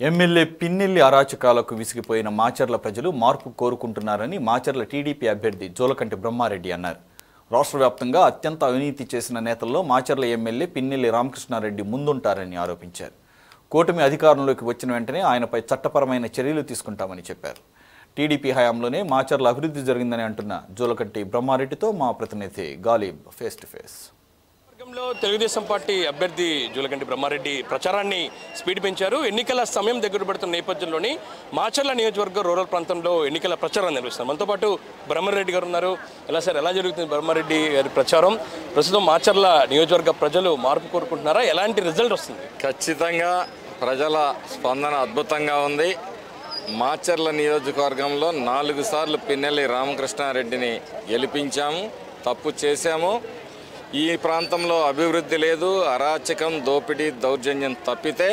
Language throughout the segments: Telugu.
ఎమ్మెల్యే పిన్నెల్లి అరాచకాలకు విసిగిపోయిన మాచర్ల ప్రజలు మార్పు కోరుకుంటున్నారని మాచర్ల టీడీపీ అభ్యర్థి జోలకంటి బ్రహ్మారెడ్డి అన్నారు రాష్ట్ర వ్యాప్తంగా అత్యంత అవినీతి చేసిన నేతల్లో మాచర్ల ఎమ్మెల్యే పిన్నెల్లి రామకృష్ణారెడ్డి ముందుంటారని ఆరోపించారు కూటమి అధికారంలోకి వచ్చిన వెంటనే ఆయనపై చట్టపరమైన చర్యలు తీసుకుంటామని చెప్పారు టీడీపీ హయాంలోనే మాచర్ల అభివృద్ధి జరిగిందని అంటున్న జోలకంటి బ్రహ్మారెడ్డితో మా ప్రతినిధి గాలిబ్ ఫేస్ టు ఫేస్ వర్గంలో తెలుగుదేశం పార్టీ అభ్యర్థి జూలగంటి బ్రహ్మారెడ్డి ప్రచారాన్ని స్పీడ్ పెంచారు ఎన్నికల సమయం దగ్గర పడుతున్న నేపథ్యంలోని మాచర్ల నియోజకవర్గ రూరల్ ప్రాంతంలో ఎన్నికల ప్రచారం నిర్వహిస్తారు మనతో పాటు బ్రహ్మారెడ్డి గారు ఉన్నారు ఎలా సార్ ఎలా జరుగుతుంది బ్రహ్మారెడ్డి గారి ప్రచారం ప్రస్తుతం మాచర్ల నియోజకవర్గ ప్రజలు మార్పు కోరుకుంటున్నారా ఎలాంటి రిజల్ట్ వస్తుంది ఖచ్చితంగా ప్రజల స్పందన అద్భుతంగా ఉంది మాచర్ల నియోజకవర్గంలో నాలుగు సార్లు పిన్నెల్లి రామకృష్ణారెడ్డిని గెలిపించాము తప్పు చేశాము ఈ ప్రాంతంలో అభివృద్ధి లేదు అరాచకం దోపిడీ దౌర్జన్యం తప్పితే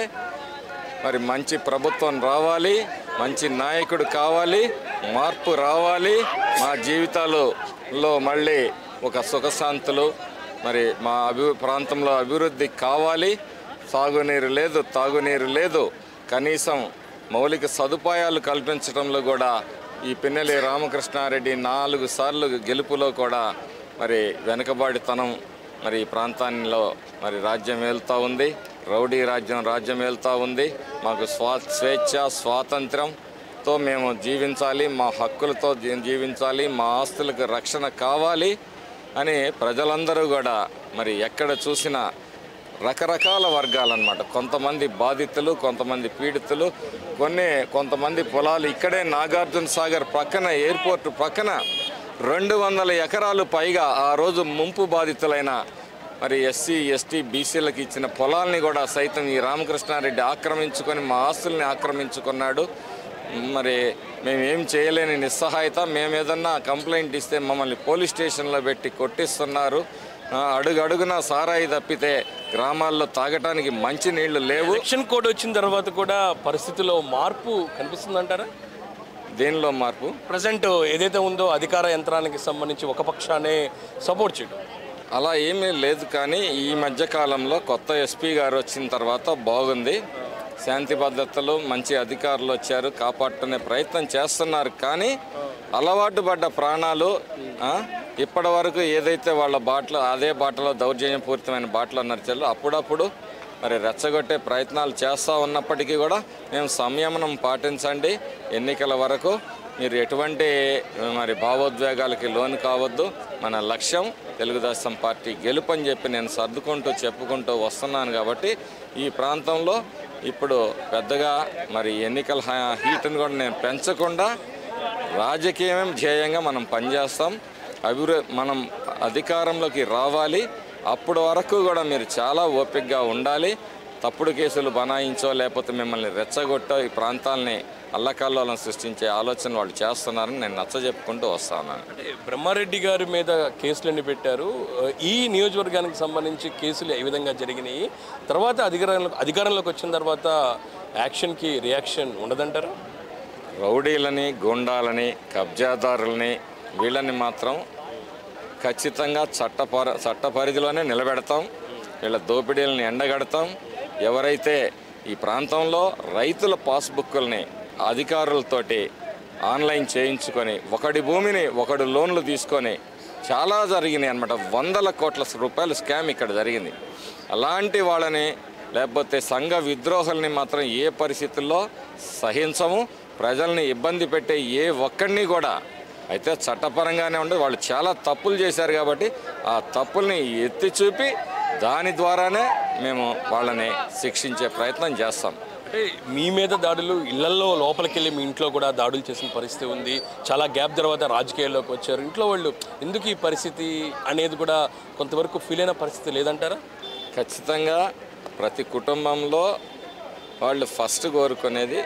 మరి మంచి ప్రభుత్వం రావాలి మంచి నాయకుడు కావాలి మార్పు రావాలి మా జీవితాలలో మళ్ళీ ఒక సుఖశాంతులు మరి మా అభి ప్రాంతంలో అభివృద్ధి కావాలి సాగునీరు లేదు తాగునీరు లేదు కనీసం మౌలిక సదుపాయాలు కల్పించడంలో కూడా ఈ పిన్నెలి రామకృష్ణారెడ్డి నాలుగు సార్లు గెలుపులో కూడా మరి వెనుకబాటుతనం మరి ఈ ప్రాంతాల్లో మరి రాజ్యం వెళ్తూ ఉంది రౌడీ రాజ్యం రాజ్యం వెళ్తూ ఉంది మాకు స్వా స్వేచ్ఛ స్వాతంత్రంతో మేము జీవించాలి మా హక్కులతో జీ- జీవించాలి మా ఆస్తులకు రక్షణ కావాలి అని ప్రజలందరూ కూడా మరి ఎక్కడ చూసినా రకరకాల వర్గాలన్నమాట కొంతమంది బాధితులు కొంతమంది పీడితులు కొన్ని కొంతమంది పొలాలు ఇక్కడే నాగార్జున సాగర్ పక్కన ఎయిర్పోర్ట్ పక్కన రెండు వందల ఎకరాలు పైగా ఆ రోజు ముంపు బాధితులైన మరి ఎస్సీ ఎస్టీ బీసీలకు ఇచ్చిన పొలాల్ని కూడా సైతం ఈ రామకృష్ణారెడ్డి ఆక్రమించుకొని మా ఆస్తుల్ని ఆక్రమించుకున్నాడు మరి మేము ఏం చేయలేని నిస్సహాయత మేము ఏదన్నా కంప్లైంట్ ఇస్తే మమ్మల్ని పోలీస్ స్టేషన్లో పెట్టి కొట్టిస్తున్నారు ఆ, అడుగు అడుగున సారాయి తప్పితే గ్రామాల్లో తాగటానికి మంచి నీళ్లు లేవు ఎలక్షన్ కోడ్ వచ్చిన తర్వాత కూడా పరిస్థితిలో మార్పు కనిపిస్తుందంటారా దేనిలో మార్పు ప్రజెంట్ ఏదైతే ఉందో అధికార యంత్రానికి సంబంధించి ఒక పక్షానే సపోర్ట్ చేయడం అలా ఏమీ లేదు కానీ ఈ మధ్య కాలంలో కొత్త ఎస్పీ గారు వచ్చిన తర్వాత బాగుంది శాంతి భద్రతలు మంచి అధికారులు వచ్చారు కాపాడుకునే ప్రయత్నం చేస్తున్నారు కానీ అలవాటు పడ్డ ప్రాణాలు ఆ, ఇప్పటి వరకు ఏదైతే వాళ్ళ బాటలో అదే బాటలో దౌర్జన్యపూరితమైన బాటలో నడిచారో అప్పుడప్పుడు మరి రెచ్చగొట్టే ప్రయత్నాలు చేస్తూ ఉన్నప్పటికీ కూడా మేము సంయమనం పాటించండి ఎన్నికల వరకు మీరు ఎటువంటి మరి భావోద్వేగాలకి లోను కావద్దు మన లక్ష్యం తెలుగుదేశం పార్టీ గెలుపు అని చెప్పి నేను సర్దుకుంటూ చెప్పుకుంటూ వస్తున్నాను కాబట్టి ఈ ప్రాంతంలో ఇప్పుడు పెద్దగా మరి ఎన్నికల హా- హీట్ని కూడా నేను పెంచకుండా రాజకీయం ధ్యేయంగా మనం పనిచేస్తాం అభివృద్ధి మనం అధికారంలోకి రావాలి అప్పుడు వరకు కూడా మీరు చాలా ఓపికగా ఉండాలి తప్పుడు కేసులు బనాయించో లేకపోతే మిమ్మల్ని రెచ్చగొట్టో ఈ ప్రాంతాలని అల్లకల్లోలం సృష్టించే ఆలోచన వాళ్ళు చేస్తున్నారని నేను నచ్చజెప్పుకుంటూ వస్తాను అంటే బ్రహ్మారెడ్డి గారి మీద కేసులన్నీ పెట్టారు ఈ నియోజకవర్గానికి సంబంధించి కేసులు ఏ విధంగా జరిగినాయి తర్వాత అధికారంలో అధికారంలోకి వచ్చిన తర్వాత యాక్షన్కి రియాక్షన్ ఉండదంటారా రౌడీలని గుండాలని కబ్జాదారులని వీళ్ళని మాత్రం ఖచ్చితంగా చట్టపర చట్ట పరిధిలోనే నిలబెడతాం వీళ్ళ దోపిడీలని ఎండగడతాం ఎవరైతే ఈ ప్రాంతంలో రైతుల పాస్బుక్కుల్ని అధికారులతోటి ఆన్లైన్ చేయించుకొని ఒకడి భూమిని ఒకడు లోన్లు తీసుకొని చాలా జరిగినాయి అనమాట వందల కోట్ల రూపాయల స్కామ్ ఇక్కడ జరిగింది అలాంటి వాళ్ళని లేకపోతే సంఘ విద్రోహుల్ని మాత్రం ఏ పరిస్థితుల్లో సహించము ప్రజల్ని ఇబ్బంది పెట్టే ఏ ఒక్కడిని కూడా అయితే చట్టపరంగానే ఉండి వాళ్ళు చాలా తప్పులు చేశారు కాబట్టి ఆ తప్పుల్ని ఎత్తి చూపి దాని ద్వారానే మేము వాళ్ళని శిక్షించే ప్రయత్నం చేస్తాం అంటే మీ మీద దాడులు ఇళ్లలో లోపలికి వెళ్ళి మీ ఇంట్లో కూడా దాడులు చేసిన పరిస్థితి ఉంది చాలా గ్యాప్ తర్వాత రాజకీయాల్లోకి వచ్చారు ఇంట్లో వాళ్ళు ఎందుకు ఈ పరిస్థితి అనేది కూడా కొంతవరకు ఫీల్ అయిన పరిస్థితి లేదంటారా ఖచ్చితంగా ప్రతి కుటుంబంలో వాళ్ళు ఫస్ట్ కోరుకునేది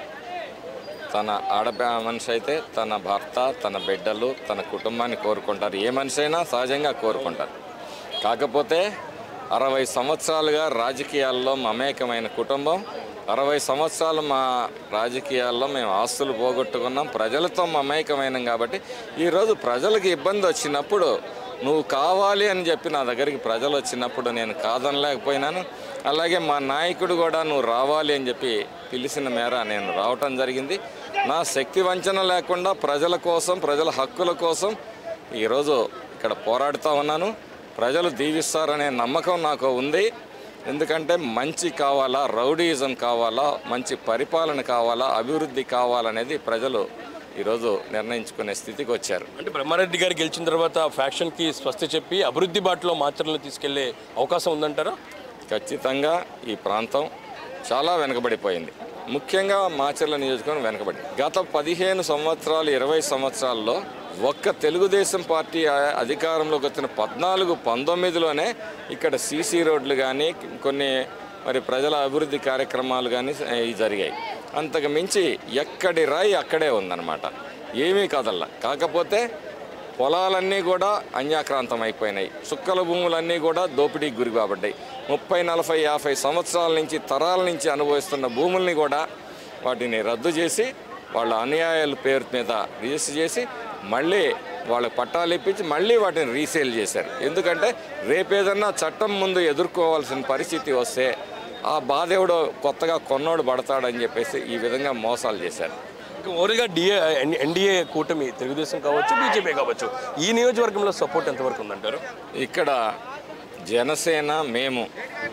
తన ఆడప మనిషి అయితే తన భర్త తన బిడ్డలు తన కుటుంబాన్ని కోరుకుంటారు ఏ మనిషి అయినా సహజంగా కోరుకుంటారు కాకపోతే అరవై సంవత్సరాలుగా రాజకీయాల్లో మమేకమైన కుటుంబం అరవై సంవత్సరాలు మా రాజకీయాల్లో మేము ఆస్తులు పోగొట్టుకున్నాం ప్రజలతో మమేకమైనాం కాబట్టి ఈరోజు ప్రజలకు ఇబ్బంది వచ్చినప్పుడు నువ్వు కావాలి అని చెప్పి నా దగ్గరికి ప్రజలు వచ్చినప్పుడు నేను కాదనలేకపోయినాను అలాగే మా నాయకుడు కూడా నువ్వు రావాలి అని చెప్పి పిలిచిన మేర నేను రావటం జరిగింది నా శక్తి వంచన లేకుండా ప్రజల కోసం ప్రజల హక్కుల కోసం ఈరోజు ఇక్కడ పోరాడుతూ ఉన్నాను ప్రజలు దీవిస్తారనే నమ్మకం నాకు ఉంది ఎందుకంటే మంచి కావాలా రౌడీయిజం కావాలా మంచి పరిపాలన కావాలా అభివృద్ధి కావాలనేది ప్రజలు ఈరోజు నిర్ణయించుకునే స్థితికి వచ్చారు అంటే బ్రహ్మారెడ్డి గారు గెలిచిన తర్వాత ఫ్యాక్షన్కి స్వస్తి చెప్పి అభివృద్ధి బాటలో మాచర్లను తీసుకెళ్లే అవకాశం ఉందంటారా ఖచ్చితంగా ఈ ప్రాంతం చాలా వెనుకబడిపోయింది ముఖ్యంగా మాచర్ల నియోజకవర్గం వెనుకబడి గత పదిహేను సంవత్సరాలు ఇరవై సంవత్సరాల్లో ఒక్క తెలుగుదేశం పార్టీ ఆ- అధికారంలోకి వచ్చిన పద్నాలుగు పంతొమ్మిదిలోనే ఇక్కడ సీసీ రోడ్లు కానీ కొన్ని మరి ప్రజల అభివృద్ధి కార్యక్రమాలు కానీ ఇవి జరిగాయి అంతకు మించి ఎక్కడి రాయి అక్కడే ఉందన్నమాట ఏమీ కదల్లా కాకపోతే పొలాలన్నీ కూడా అన్యాక్రాంతం అయిపోయినాయి చుక్కల భూములన్నీ కూడా దోపిడీకి గురి కాబడ్డాయి ముప్పై నలభై యాభై సంవత్సరాల నుంచి తరాల నుంచి అనుభవిస్తున్న భూముల్ని కూడా వాటిని రద్దు చేసి వాళ్ళ అన్యాయాల పేరు మీద రిజిస్టర్ చేసి మళ్ళీ వాళ్ళకి పట్టాలు ఇప్పించి మళ్ళీ వాటిని రీసేల్ చేశారు ఎందుకంటే రేపేదన్నా చట్టం ముందు ఎదుర్కోవాల్సిన పరిస్థితి వస్తే ఆ బాధేవుడు కొత్తగా కొన్నోడు పడతాడని చెప్పేసి ఈ విధంగా మోసాలు చేశారు ఇంకా ఓవరాల్గా డిఏ ఎన్డీఏ కూటమి తెలుగుదేశం కావచ్చు బీజేపీ కావచ్చు ఈ నియోజకవర్గంలో సపోర్ట్ ఎంతవరకు ఉందంటారు ఇక్కడ జనసేన మేము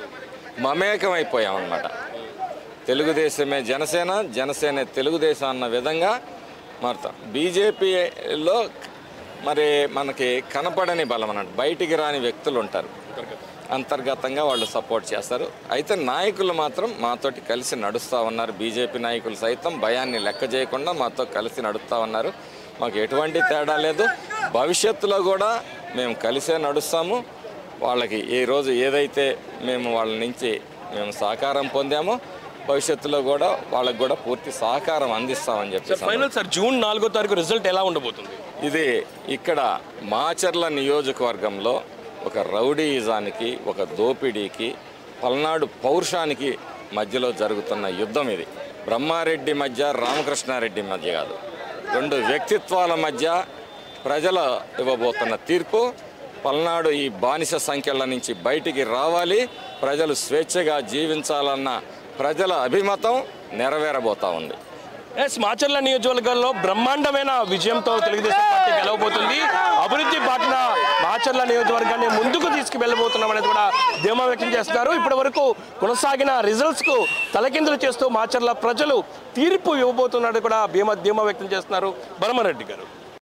మమేకం అయిపోయామన్నమాట తెలుగుదేశమే జనసేన జనసేన తెలుగుదేశం అన్న విధంగా మారుతాం బీజేపీలో మరి మనకి కనపడని బలం అన్నట్టు బయటికి రాని వ్యక్తులు ఉంటారు అంతర్గతంగా వాళ్ళు సపోర్ట్ చేస్తారు అయితే నాయకులు మాత్రం మాతోటి కలిసి నడుస్తూ ఉన్నారు బీజేపీ నాయకులు సైతం భయాన్ని లెక్క చేయకుండా మాతో కలిసి నడుస్తూ ఉన్నారు మాకు ఎటువంటి తేడా లేదు భవిష్యత్తులో కూడా మేము కలిసే నడుస్తాము వాళ్ళకి ఈ రోజు ఏదైతే మేము వాళ్ళ నుంచి మేము సహకారం పొందామో భవిష్యత్తులో కూడా వాళ్ళకి కూడా పూర్తి సహకారం అందిస్తామని చెప్పి సార్ ఫైనల్ సార్ జూన్ నాలుగో తారీఖు రిజల్ట్ ఎలా ఉండబోతుంది ఇది ఇక్కడ మాచర్ల నియోజకవర్గంలో ఒక రౌడీయిజానికి ఒక దోపిడీకి పల్నాడు పౌరుషానికి మధ్యలో జరుగుతున్న యుద్ధం ఇది బ్రహ్మారెడ్డి మధ్య రామకృష్ణారెడ్డి మధ్య కాదు రెండు వ్యక్తిత్వాల మధ్య ప్రజలు ఇవ్వబోతున్న తీర్పు పల్నాడు ఈ బానిస సంఖ్యల నుంచి బయటికి రావాలి ప్రజలు స్వేచ్ఛగా జీవించాలన్న ప్రజల అభిమతం నెరవేరబోతా ఉంది ఎస్ మాచర్ల నియోజకవర్గంలో బ్రహ్మాండమైన విజయంతో తెలుగుదేశం పార్టీ గెలవబోతుంది అభివృద్ధి బాటన మాచర్ల నియోజకవర్గాన్ని ముందుకు తీసుకువెళ్ళబోతున్నాం అనేది కూడా ధీమా వ్యక్తం చేస్తున్నారు ఇప్పటి వరకు కొనసాగిన రిజల్ట్స్ కు తలకిందులు చేస్తూ మాచర్ల ప్రజలు తీర్పు ఇవ్వబోతున్నట్టు కూడా భీమా ధీమా వ్యక్తం చేస్తున్నారు బలమరెడ్డి గారు